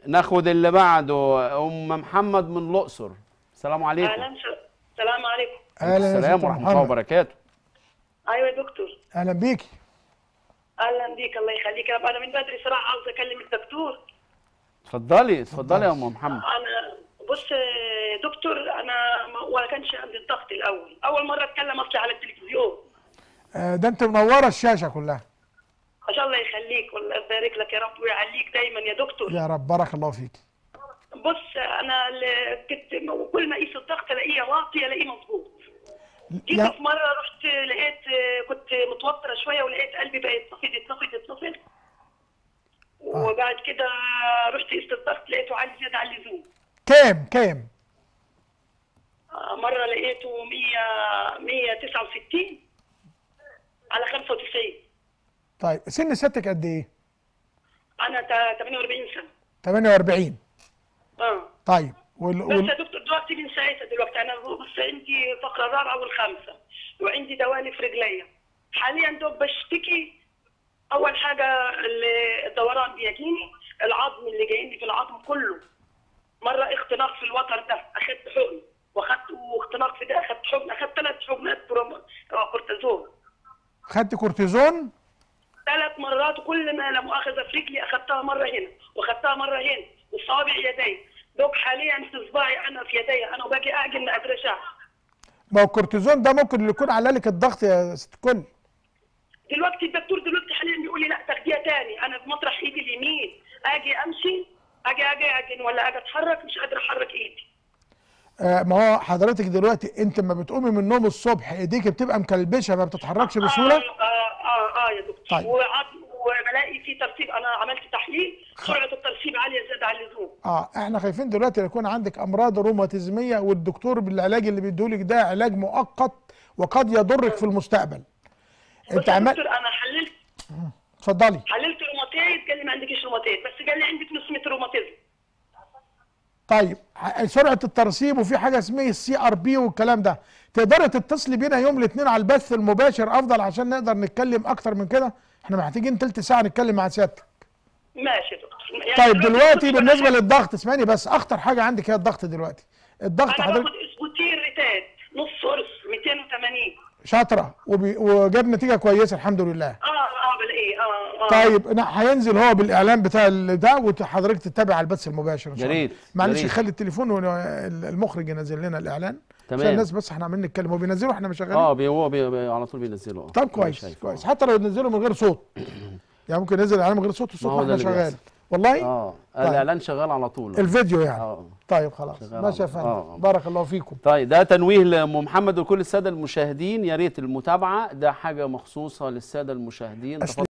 ناخد اللي بعده ام محمد من الاقصر السلام عليكم اهلا السلام عليكم اهلا يا السلام ست ورحمه الله محمد وبركاته ايوه يا دكتور اهلا بيكي اهلا بيك الله يخليك انا انا من بدري صراحه عاوز اكلم الدكتور اتفضلي اتفضلي يا ام محمد انا بص يا دكتور انا ما ولا كانش عندي الضغط الاول اول مره اتكلم اصلي على التلفزيون آه، ده انت منوره الشاشه كلها ما شاء الله يخليك والله يبارك لك يا رب ويعليك دايما يا دكتور يا رب بارك الله فيكي بص انا ال- كنت كل ما اقيس الضغط الاقيه واطي الاقيه مظبوط جيت يا في مره رحت لقيت كنت متوتره شويه ولقيت قلبي بقى يتنفض يتنفض يتنفض وبعد كده رحت قيست الضغط لقيته عالي زياده عن اللزوم كام كام آه، مره لقيته 100 169 على 95 طيب سن ستك قد ايه انا تا- 48 سنه 48 اه طيب وال... بس وال... يا دكتور دلوقتي من ساعتها دلوقتي انا بص عندي فقره الرابعه والخامسه وعندي دوالي في رجليا حاليا دوب بشتكي اول حاجه ال- الدوران بيجيني العظم اللي جايني في العظم كله مره اختناق في الوتر ده اخدت حقن واخدت واختناق في ده اخدت حقن اخدت ثلاث حقنات بروم- آه، كورتيزون خدت كورتيزون ثلاث مرات وكل ما لا مؤاخذه في رجلي اخذتها مره هنا واخذتها مره هنا وصابع يدي دوك حاليا في صباعي انا في يدي انا وباجي اعجن ما قادره اشعر ما هو الكورتيزون ده ممكن يكون على لك الضغط يا ست كل دلوقتي الدكتور دلوقتي حاليا بيقول لي لا تاخديها تاني انا في مطرح ايدي اليمين اجي امشي اجي اجي اعجن ولا اجي اتحرك مش قادره احرك ايدي آه ما هو حضرتك دلوقتي انت لما بتقومي من النوم الصبح ايديك بتبقى مكلبشه ما بتتحركش بسهوله اه اه, آه يا دكتور طيب. وعظم وبلاقي في ترسيب انا عملت تحليل سرعه الترسيب عاليه زياده عن اللزوم اه احنا خايفين دلوقتي يكون عندك امراض روماتيزميه والدكتور بالعلاج اللي بيديهولك ده علاج مؤقت وقد يضرك في المستقبل بص انت يا عمال دكتور انا حللت اتفضلي حللت روماتيد قال لي ما عندكش روماتيد بس قال لي عندك نسمه روماتيزم طيب ح- سرعه الترسيب وفي حاجه اسمها السي ار بي والكلام ده تقدري تتصلي بينا يوم الاثنين على البث المباشر افضل عشان نقدر نتكلم اكتر من كده احنا محتاجين تلت ساعه نتكلم مع سيادتك ماشي يا دكتور يعني طيب دلوقتي كل بالنسبه حاجة- للضغط اسمعني بس اخطر حاجه عندك هي الضغط دلوقتي الضغط انا حضرتك باخد اسبوتين ريتات نص قرص 280 شاطره وبي... وجاب نتيجه كويسه الحمد لله اه اه بلاقيه اه اه طيب لا هينزل هو بالاعلان بتاع ال- ده وحضرتك تتابع على البث المباشر ان شاء يا الله ريت، معلش يا ريت. خلي التليفون والمخرج ينزل لنا الاعلان تمام. عشان الناس بس احنا عمالين نتكلم هو بينزله احنا مش شغالين اه بي هو بي بي على طول بينزله اه طب أنا كويس شايفه، كويس آه. حتى لو نزله من غير صوت يعني ممكن ينزل الاعلان من غير صوت والصوت ما هو ما ده احنا اللي شغال بيحصل. والله اه طيب. الاعلان شغال على طول الفيديو يعني اه طيب خلاص شغال ماشي يا على- فندم آه. بارك الله فيكم طيب ده تنويه لام محمد وكل الساده المشاهدين يا ريت المتابعه ده حاجه مخصوصه للساده المشاهدين أصل